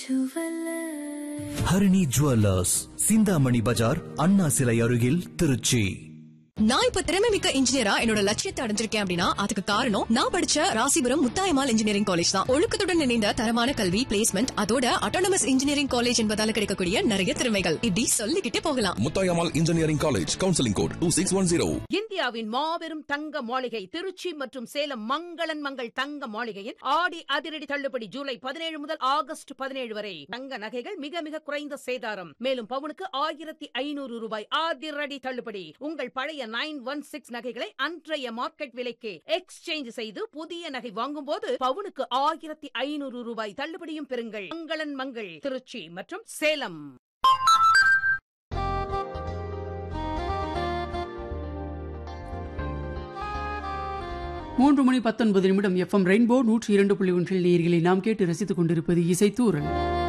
Harini jewellers Chintamani Bazaar Anna சிலை அருகில் திருச்சி நான் இப்ப திறமை மிக்க இன்ஜினியரா என்னோட லட்சியத்தை அடைஞ்சிருக்கேன் அப்படின்னா அதுக்கு காரணம் நான் படிச்ச ராசிபுரம் முத்தாயமால் இன்ஜினியரிங் காலேஜ் தான் ஒழுக்கத்துடன் இணைந்த தரமான கல்வி பிளேஸ்மெண்ட் அதோட அட்டானமஸ் இன்ஜினியரிங் காலேஜ் என்பதால கிடைக்கக்கூடிய நிறைய திறமைகள் இப்படி சொல்லிக்கிட்டே போகலாம் Muthayammal engineering college counselling code two six one zero இந்தியாவின் மாபெரும் தங்க மாளிகை திருச்சி மற்றும் சேலம் மங்களன் மங்கள் தங்க மாளிகையின் ஆடி அதிரடி தள்ளுபடி ஜூலை பதினேழு முதல் ஆகஸ்ட் பதினேழு வரை தங்க நகைகள் மிக மிக குறைந்த சேதாரம் மேலும் பவுனுக்கு ஆயிரத்தி ஐநூறு ரூபாய் அதிரடி தள்ளுபடி உங்கள் பழைய நைன் ஒன் சிக்ஸ் நகைகளை அன்றைய மார்க்கெட் விலைக்கு எக்ஸ்சேஞ்ச் செய்து புதிய நகை வாங்கும் போது பவுனுக்கு ஆயிரத்தி ஐநூறு ரூபாய் தள்ளுபடியும் பெறுங்கள் மங்களன் மங்கள் திருச்சி மற்றும் சேலம் மூன்று மணி பத்தொன்பது நிமிடம் எஃப்எம் ரெயின்போ நூற்றி இரண்டு புள்ளி ஒன்றில் நேர்களை நாம் கேட்டு ரசித்துக் கொண்டிருப்பது இசைத்தூரல்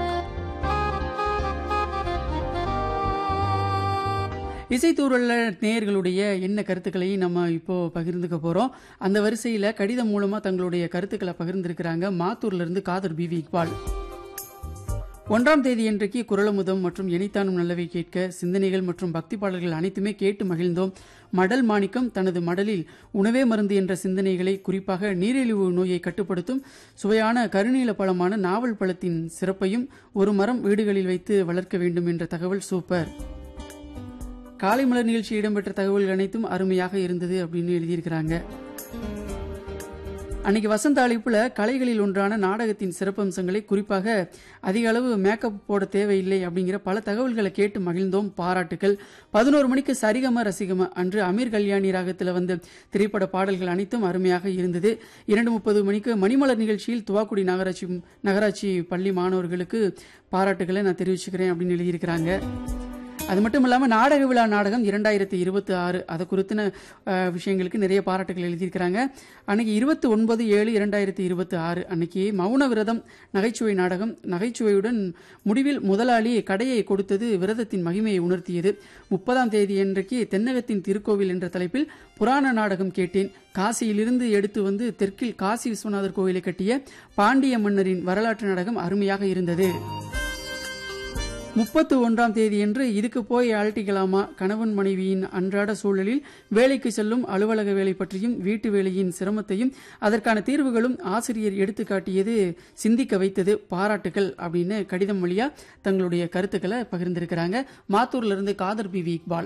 இசைத்தூரல்ல நேயர்களுடைய என்ன கருத்துக்களையும் நம்ம இப்போ பகிர்ந்துக்க போறோம் அந்த வரிசையில கடிதம் மூலமா தங்களுடைய கருத்துக்களை பகிர்ந்திருக்கிறாங்க மாத்தூர்ல இருந்து காதர் பிவி இக்பால் ஒன்றாம் தேதி அன்றைக்கு குரலமுதம் மற்றும் இணைத்தானும் நல்லவை கேட்க சிந்தனைகள் மற்றும் பக்தி பாடல்கள் அனைத்துமே கேட்டு மகிழ்ந்தோம் மடல் மாணிக்கம் தனது மடலில் உணவே மருந்து என்ற சிந்தனைகளை குறிப்பாக நீரிழிவு நோயை கட்டுப்படுத்தும் சுவையான கருநீல பழமான நாவல் பழத்தின் சிறப்பையும் ஒரு மரம் வீடுகளில் வைத்து வளர்க்க வேண்டும் என்ற தகவல் சூப்பர் காலை மலர் நிகழ்ச்சி இடம்பெற்ற தகவல்கள் அனைத்தும் அருமையாக இருந்தது அப்படின்னு எழுதியிருக்கிறாங்க அன்னைக்கு வசந்த அழைப்புல கலைகளில் ஒன்றான நாடகத்தின் சிறப்பம்சங்களை குறிப்பாக அதிக அளவு மேக்கப் போட தேவையில்லை அப்படிங்கிற பல தகவல்களை கேட்டு மகிழ்ந்தோம் பாராட்டுகள் பதினோரு மணிக்கு சரிகம ரசிகம அன்று அமீர் கல்யாணி ராகத்தில் வந்த திரைப்பட பாடல்கள் அனைத்தும் அருமையாக இருந்தது இரண்டு முப்பது மணிக்கு மணிமலர் நிகழ்ச்சியில் துவாக்குடி நகராட்சி நகராட்சி பள்ளி மாணவர்களுக்கு பாராட்டுகளை நான் தெரிவிச்சுக்கிறேன் அப்படின்னு எழுதியிருக்கிறாங்க அது மட்டும் இல்லாமல் நாடக விழா நாடகம் இரண்டாயிரத்தி இருபத்தி ஆறு அதை குறித்தின அஹ், விஷயங்களுக்கு நிறைய பாராட்டுகள் எழுதியிருக்கிறாங்க அன்னைக்கு இருபத்தி ஒன்பது ஏழு இரண்டாயிரத்தி இருபத்தி ஆறு அன்னைக்கு மௌன விரதம் நகைச்சுவை நாடகம் நகைச்சுவையுடன் முடிவில் முதலாளி கடையை கொடுத்தது விரதத்தின் மகிமையை உணர்த்தியது முப்பதாம் தேதி அன்றைக்கு தென்னகத்தின் திருக்கோவில் என்ற தலைப்பில் புராண நாடகம் கேட்டேன் காசியிலிருந்து எடுத்து வந்து தெற்கில் காசி விஸ்வநாதர் கோவிலை கட்டிய பாண்டிய மன்னரின் வரலாற்று நாடகம் அருமையாக இருந்தது முப்பத்து ஒன்றாம் தேதியன்று இதுக்கு போய் அழட்டிக்கலாமா கணவன் மனைவியின் அன்றாட சூழலில் வேலைக்கு செல்லும் அலுவலக வேலை பற்றியும் வீட்டு வேலையின் சிரமத்தையும் அதற்கான தீர்வுகளும் ஆசிரியர் எடுத்து காட்டியது சிந்திக்க வைத்தது பாராட்டுகள் அப்படின்னு கடிதம் வழியா தங்களுடைய கருத்துக்களை பகிர்ந்திருக்கிறாங்க மாத்தூர்ல இருந்து காதர் பி வி இக்பால்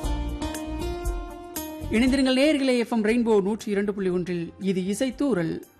இணைந்திருங்கள் நேயர்களே எஃப்எம் ரெயின்போ நூற்றி இரண்டு புள்ளி ஒன்றில் இது இசைத்தூரல்